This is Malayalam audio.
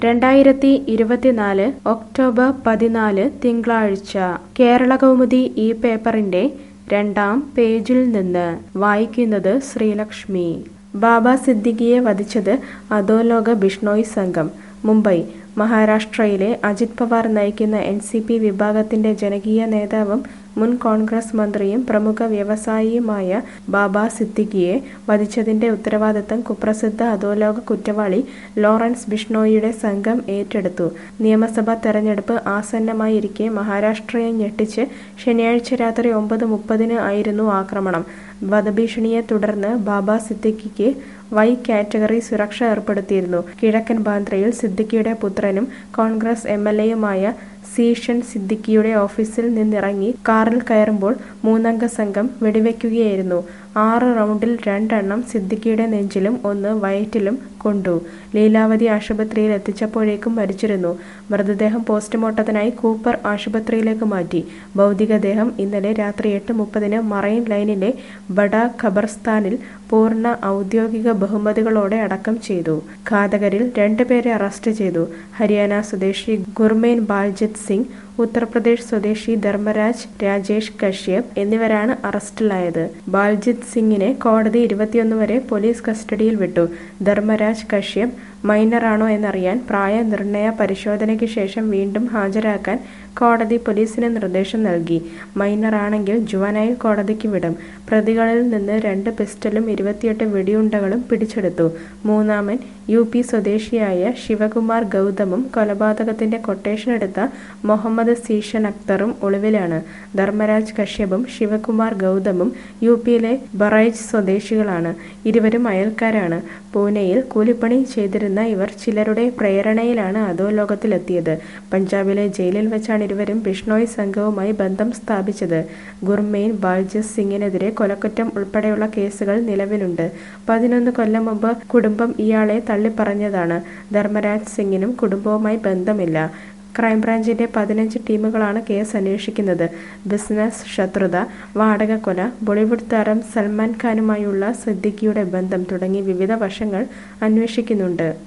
രണ്ടായിരത്തി ഇരുപത്തിനാല് ഒക്ടോബർ പതിനാല് തിങ്കളാഴ്ച കേരളകൗമുദി ഈ പേപ്പറിന്റെ രണ്ടാം പേജിൽ നിന്ന് വായിക്കുന്നത് ശ്രീലക്ഷ്മി ബാബ സിദ്ദിഖിയെ വധിച്ചത് അധോലോക ബിഷ്ണോയ് സംഘം മുംബൈ മഹാരാഷ്ട്രയിലെ അജിത് പവാർ നയിക്കുന്ന എൻ സി പി വിഭാഗത്തിന്റെ ജനകീയ നേതാവും മുൻ കോൺഗ്രസ് മന്ത്രിയും പ്രമുഖ വ്യവസായിയുമായ ബാബ സിദ്ദിഖിയെ വധിച്ചതിന്റെ ഉത്തരവാദിത്തം കുപ്രസിദ്ധ അധോലോക കുറ്റവാളി ലോറൻസ് ബിഷ്ണോയിയുടെ സംഘം ഏറ്റെടുത്തു നിയമസഭാ തെരഞ്ഞെടുപ്പ് ആസന്നമായിരിക്കെ മഹാരാഷ്ട്രയെ ഞെട്ടിച്ച് ശനിയാഴ്ച രാത്രി ഒമ്പത് മുപ്പതിന് ആയിരുന്നു ആക്രമണം വധഭീഷണിയെ തുടർന്ന് ബാബ സിദ്ദിഖിക്ക് വൈ കാറ്റഗറി സുരക്ഷ ഏർപ്പെടുത്തിയിരുന്നു കിഴക്കൻ ബാന്ദ്രയിൽ സിദ്ദിഖിയുടെ പുത്രനും കോൺഗ്രസ് എം എൽ എയുമായ സീഷൻ സിദ്ദിഖിയുടെ ഓഫീസിൽ നിന്നിറങ്ങി കാറിൽ കയറുമ്പോൾ മൂന്നംഗ സംഘം വെടിവെക്കുകയായിരുന്നു ആറ് റൗണ്ടിൽ രണ്ടെണ്ണം സിദ്ദിഖിയുടെ നെഞ്ചിലും ഒന്ന് വയറ്റിലും കൊണ്ടു ലീലാവതി ആശുപത്രിയിൽ എത്തിച്ചപ്പോഴേക്കും മരിച്ചിരുന്നു മൃതദേഹം പോസ്റ്റ്മോർട്ടത്തിനായി കൂപ്പർ ആശുപത്രിയിലേക്ക് മാറ്റി ഭൗതികദേഹം ഇന്നലെ രാത്രി എട്ട് മുപ്പതിന് മറൈൻ ലൈനിലെ ബഡ ഖബർസ്ഥാനിൽ പൂർണ്ണ ഔദ്യോഗിക ബഹുമതികളോടെ അടക്കം ചെയ്തു ഘാതകരിൽ രണ്ടുപേരെ അറസ്റ്റ് ചെയ്തു ഹരിയാന സ്വദേശി ഗുർമേൻ ബാൽജിത് സിംഗ് ഉത്തർപ്രദേശ് സ്വദേശി ധർമ്മരാജ് രാജേഷ് കശ്യപ് എന്നിവരാണ് അറസ്റ്റിലായത് ബാൽജിത് സിംഗിനെ കോടതി ഇരുപത്തിയൊന്ന് വരെ പോലീസ് കസ്റ്റഡിയിൽ വിട്ടു ധർമ്മരാജ് കശ്യപ് മൈനറാണോ എന്നറിയാൻ പ്രായനിർണയ പരിശോധനയ്ക്ക് ശേഷം വീണ്ടും ഹാജരാക്കാൻ കോടതി പോലീസിന് നിർദ്ദേശം നൽകി മൈനറാണെങ്കിൽ ജുവനൈൽ കോടതിക്ക് വിടും പ്രതികളിൽ നിന്ന് രണ്ട് പിസ്റ്റലും ഇരുപത്തിയെട്ട് വെടിയുണ്ടകളും പിടിച്ചെടുത്തു മൂന്നാമൻ യു പി സ്വദേശിയായ ശിവകുമാർ ഗൗതമും കൊലപാതകത്തിന്റെ കൊട്ടേഷൻ എടുത്ത മുഹമ്മദ് സീഷൻ അക്തറും ഒളിവിലാണ് ധർമ്മരാജ് കശ്യപും ശിവകുമാർ ഗൗതമും യു പിയിലെ ബറൈജ് സ്വദേശികളാണ് ഇരുവരും അയൽക്കാരാണ് പൂനെയിൽ കൂലിപ്പണി ചെയ്തിരുന്ന ഇവർ ചിലരുടെ പ്രേരണയിലാണ് അധോലോകത്തിലെത്തിയത് പഞ്ചാബിലെ ജയിലിൽ വെച്ചാണ് ഇരുവരും ബിഷ്ണോയ് സംഘവുമായി ബന്ധം സ്ഥാപിച്ചത് ഗുർമെയിൻ ബാൽജിത് സിംഗിനെതിരെ കൊലക്കുറ്റം ഉൾപ്പെടെയുള്ള കേസുകൾ നിലവിലുണ്ട് പതിനൊന്ന് കൊല്ലം മുമ്പ് കുടുംബം ഇയാളെ തള്ളിപ്പറഞ്ഞതാണ് ധർമ്മരാജ് സിംഗിനും കുടുംബവുമായി ബന്ധമില്ല ക്രൈംബ്രാഞ്ചിന്റെ പതിനഞ്ച് ടീമുകളാണ് കേസ് അന്വേഷിക്കുന്നത് ബിസിനസ് ശത്രുത വാടകക്കൊല ബോളിവുഡ് താരം സൽമാൻ ഖാനുമായുള്ള സിദ്ദിഖിയുടെ ബന്ധം തുടങ്ങി വിവിധ വശങ്ങൾ അന്വേഷിക്കുന്നുണ്ട്